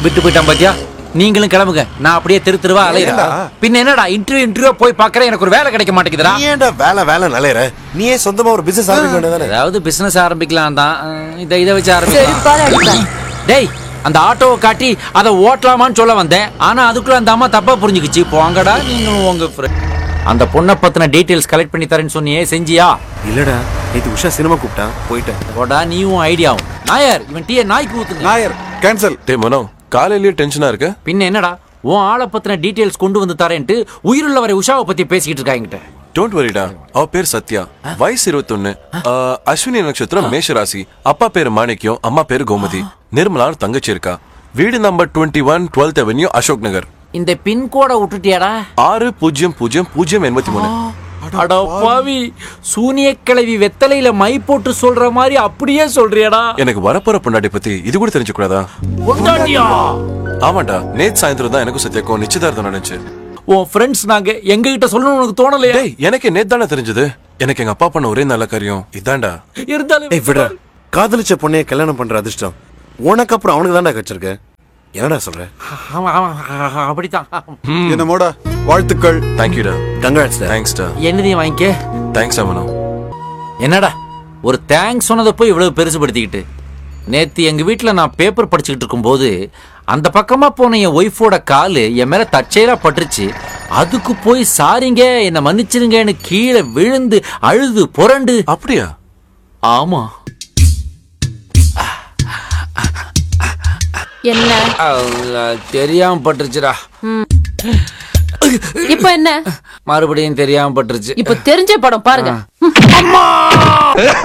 விட்டு போயிட்டான் பாத்தியா நீங்களும் கிளம்புங்க நான் அப்படியே தெரு தெருவா அலையிறேன் ஏன்டா? பின்ன என்னடா இன்டர்வியூ இன்டர்வியூ போய் பார்க்கறேன் எனக்கு ஒரு வேலை கிடைக்க மாட்டேங்குதுடா நீ ஏன்டா வேலை வேலை நிலையற நீ ஏன் சொந்தமா ஒரு பிசினஸ் ஆரம்பிக்க வேண்டியதானே ஏதாவது பிசினஸ் ஆரம்பிக்கலாம் தான் அஹ், இதை இதை வச்சு செருப்பால ஆரம்பிக்கலாம் அடிப்பேன். டேய் அந்த ஆட்டோவை காட்டி அதை ஓட்டலாமான்னு சொல்ல வந்தேன் ஆனா அதுக்குள்ள அந்த அம்மா தப்பா புரிஞ்சுக்கிச்சு போங்கடா நீங்களும் உங்க friend. அந்த பொண்ணை பத்தின டீடைல்ஸ் கலெக்ட் பண்ணி தரேன்னு சொன்னியே செஞ்சியா இல்லடா நேத்து உஷா சினிமா கூப்பிட்டான் போயிட்டேன் போடா நீயும் ஐடியாவும் நாயர் இவன் டீயை நாய்க்கு ஊத்துங்க நாயர் கேன்சல் டே மனோ காலையிலேயே டென்ஷனா இருக்க பின்ன என்னடா உன் ஆளை பத்தின டீடைல்ஸ் கொண்டு வந்து தரேன்ட்டு உயிருள்ள வரை உஷாவை பத்தி பேசிக்கிட்டு இருக்காங்கிட்ட டோன்ட் வரிடா அவ பேர் சத்யா வயசு இருபத்தொன்னு அஸ்வினி நட்சத்திரம் மேஷ ராசி அப்பா பேரு மாணிக்யம் அம்மா பேரு கோமதி நிர்மலான்னு தங்கச்சி இருக்கா வீடு number twenty one twelfth avenue Ashok Nagar இந்த பின்கோடை விட்டுட்டியாடா ஆறு பூஜ்ஜியம் பூஜ்ஜியம் பூஜ்ஜியம் எண்பத்தி மூணு அட பாவி சூனிய கிழவி வெத்தலையில மை போட்டு சொல்ற மாதிரி அப்படியே சொல்றியடா எனக்கு வரப்போற பொண்டாட்டி பத்தி இது கூட தெரிஞ்சு கூடாதா பொண்டாட்டியா ஆமாண்டா நேத்து சாயந்தரம் தான் எனக்கும் சத்யாக்கும் நிச்சயதார்த்தம் நடந்துச்சு உன் ஃப்ரெண்ட்ஸ் நாங்க எங்க கிட்ட சொல்லணும்னு உனக்கு தோணலையா டேய் எனக்கு நேத்து தானே தெரிஞ்சது எனக்கு எங்க அப்பா பண்ண ஒரே நல்ல காரியம் இதான்டா இருந்தாலும் ஏய் விடுறா காதலிச்ச பொண்ணைய கல்யாணம் பண்ற அதிர்ஷ்டம் உனக்கு அப்புறம் அவனுக்கு தான்டா கிடைச்சிருக்க என்னடா சொல்ற ஆமா, ஆமா, அப்படித்தான் என்னமோடா வாழ்த்துக்கள் தேங்க்யூடா கங்க்ராட்ஸ் தேங்க்ஸ்டா என்னதையும் வாங்கிக்க தேங்க்ஸ் மனோ என்னடா ஒரு தேங்க்ஸ் சொன்னதை போய் இவ்வளவு பெருசுபடுத்திக்கிட்டு நேத்து எங்க வீட்ல நான் பேப்பர் படிச்சுக்கிட்டு இருக்கும்போது அந்த பக்கமா போன என் ஒய்ஃபோட காலு என் மேல தற்செயலா பட்டுருச்சு அதுக்கு போய் சாரிங்க என்னை மன்னிச்சிருங்கன்னு கீழே விழுந்து அழுது புரண்டு அப்படியா ஆமா என்ன அஹ், தெரியாம பட்டுருச்சுடா இப்ப என்ன மறுபடியும் தெரியாம பட்டுருச்சு இப்ப தெரிஞ்ச படம் பாருங்க